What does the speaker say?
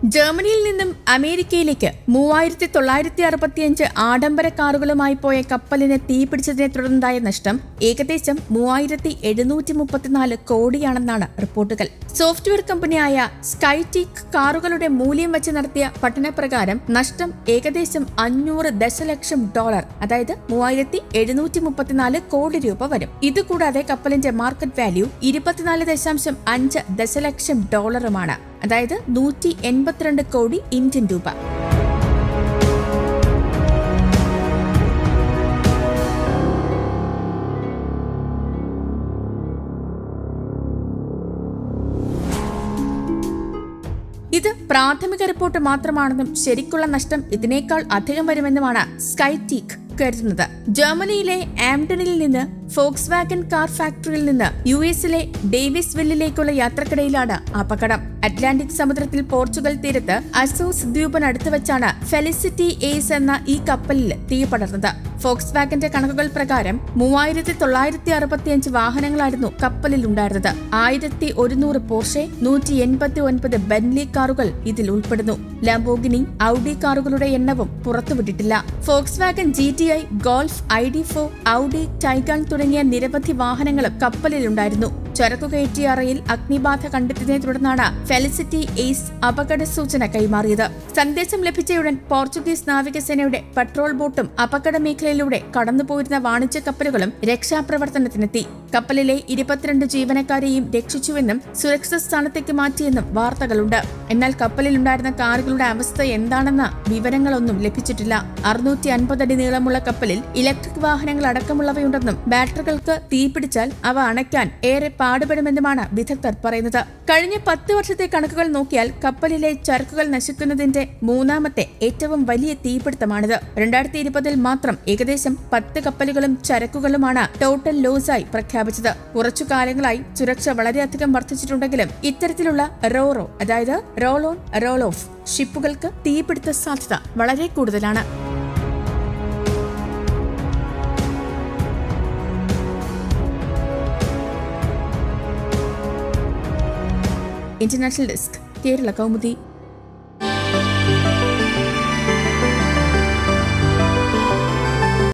ജർമ്മനിയിൽ നിന്നും അമേരിക്കയിലേക്ക് മൂവായിരത്തി തൊള്ളായിരത്തി അറുപത്തിയഞ്ച് ആഡംബര കാറുകളുമായി പോയ കപ്പലിന് തീപിടിച്ചതിനെ തുടർന്നുണ്ടായ നഷ്ടം ഏകദേശം മൂവായിരത്തി എഴുന്നൂറ്റി മുപ്പത്തിനാല് കോടിയാണെന്നാണ് റിപ്പോർട്ടുകൾ സോഫ്റ്റ്വെയർ കമ്പനിയായ സ്കൈടീക് കാറുകളുടെ മൂല്യം വെച്ച് നടത്തിയ പഠനപ്രകാരം നഷ്ടം ഏകദേശം അഞ്ഞൂറ് ദശലക്ഷം ഡോളർ അതായത് മൂവായിരത്തി എഴുന്നൂറ്റി മുപ്പത്തിനാല് കോടി രൂപ വരും ഇതുകൂടാതെ കപ്പലിന്റെ മാർക്കറ്റ് വാല്യൂ ഇരുപത്തിനാല് ദശാംശം അഞ്ച് ദശലക്ഷം ഡോളറുമാണ് അതായത് നൂറ്റി എൺപത്തിരണ്ട് കോടി ഇന്ത്യൻ രൂപ ഇത് പ്രാഥമിക റിപ്പോർട്ട് മാത്രമാണെന്നും ശരിക്കുള്ള നഷ്ടം ഇതിനേക്കാൾ അധികം വരുമെന്നുമാണ് സ്കൈടീക് കരുതുന്നത് ജർമ്മനിയിലെ ആംഡണിൽ നിന്ന് ഫോക്സ് വാഗൻ കാർ ഫാക്ടറിയിൽ നിന്ന് യു എസിലെ ഡേവിസ് വെല്ലിലേക്കുള്ള യാത്രക്കിടയിലാണ് അപകടം അറ്റ്ലാന്റിക് സമുദ്രത്തിൽ പോർച്ചുഗൽ തീരത്ത് അസോസ് ദ്വീപിനടുത്ത് വെച്ചാണ് ഫെലിസിറ്റി എയ്സ് എന്ന ഈ കപ്പലിൽ തീ പടർന്നത് ഫോക്സ് വാഗന്റെ കണക്കുകൾ പ്രകാരം മൂവായിരത്തി തൊള്ളായിരത്തി അറുപത്തിയഞ്ച് വാഹനങ്ങളായിരുന്നു കപ്പലിൽ ഉണ്ടായിരുന്നത് ആയിരത്തി ഒരുന്നൂറ് പോർഷെ നൂറ്റി എൺപത്തി ഒൻപത് ബെൻലി കാറുകൾ ഇതിൽ ഉൾപ്പെടുന്നു ലംബോഗിനി ഔഡി കാറുകളുടെ എണ്ണവും പുറത്തുവിട്ടിട്ടില്ല Volkswagen G T I Golf I D four Audi Taigun തുടങ്ങിയ നിരവധി വാഹനങ്ങളും കപ്പലിലുണ്ടായിരുന്നു ചരക്കു കയറ്റിയ അറയിൽ അഗ്നിബാധ കണ്ടെത്തിയതിനെ തുടർന്നാണ് ഫെലിസിറ്റി എയ്സ് അപകട സൂചന കൈമാറിയത് സന്ദേശം ലഭിച്ചയുടൻ പോർച്ചുഗീസ് നാവികസേനയുടെ പെട്രോൾ ബോട്ടും അപകട മേഖലയിലൂടെ കടന്നുപോയിരുന്ന വാണിജ്യ കപ്പലുകളും രക്ഷാപ്രവർത്തനത്തിനെത്തി കപ്പലിലെ ഇരുപത്തിരണ്ട് ജീവനക്കാരെയും രക്ഷിച്ചുവെന്നും സുരക്ഷിത സ്ഥാനത്തേക്ക് മാറ്റിയെന്നും വാർത്തകളുണ്ട് എന്നാൽ കപ്പലിലുണ്ടായിരുന്ന കാറുകളുടെ അവസ്ഥ എന്താണെന്ന വിവരങ്ങളൊന്നും ലഭിച്ചിട്ടില്ല അറുന്നൂറ്റി അൻപത് അടി നീളമുള്ള കപ്പലിൽ ഇലക്ട്രിക് വാഹനങ്ങൾ അടക്കമുള്ളവയുണ്ടെന്നും ബാറ്ററികൾക്ക് തീപിടിച്ചാൽ അവ അണയ്ക്കാൻ ഏറെ പാടുപെടുമെന്നുമാണ് വിദഗ്ധർ പറയുന്നത് കഴിഞ്ഞ പത്ത് വർഷത്തെ കണക്കുകൾ നോക്കിയാൽ കപ്പലിലെ ചരക്കുകൾ നശിക്കുന്നതിന്റെ മൂന്നാമത്തെ ഏറ്റവും വലിയ തീപിടുത്തമാണിത് രണ്ടായിരത്തി ഇരുപതിൽ മാത്രം ഏകദേശം പത്ത് കപ്പലുകളും ചരക്കുകളുമാണ് ടോട്ടൽ ലോസായി പ്രഖ്യാപിച്ചത് കുറച്ചു കാലങ്ങളായി സുരക്ഷ വളരെയധികം വർദ്ധിച്ചിട്ടുണ്ടെങ്കിലും ഇത്തരത്തിലുള്ള റോറോ അതായത് റോൾ ഓൺ റോൾ ഓഫ് ഷിപ്പുകൾക്ക് തീപിടുത്ത സാധ്യത വളരെ കൂടുതലാണ് ഇന്റർനാഷണൽ ഡെസ്ക് കേരള കൗമുദി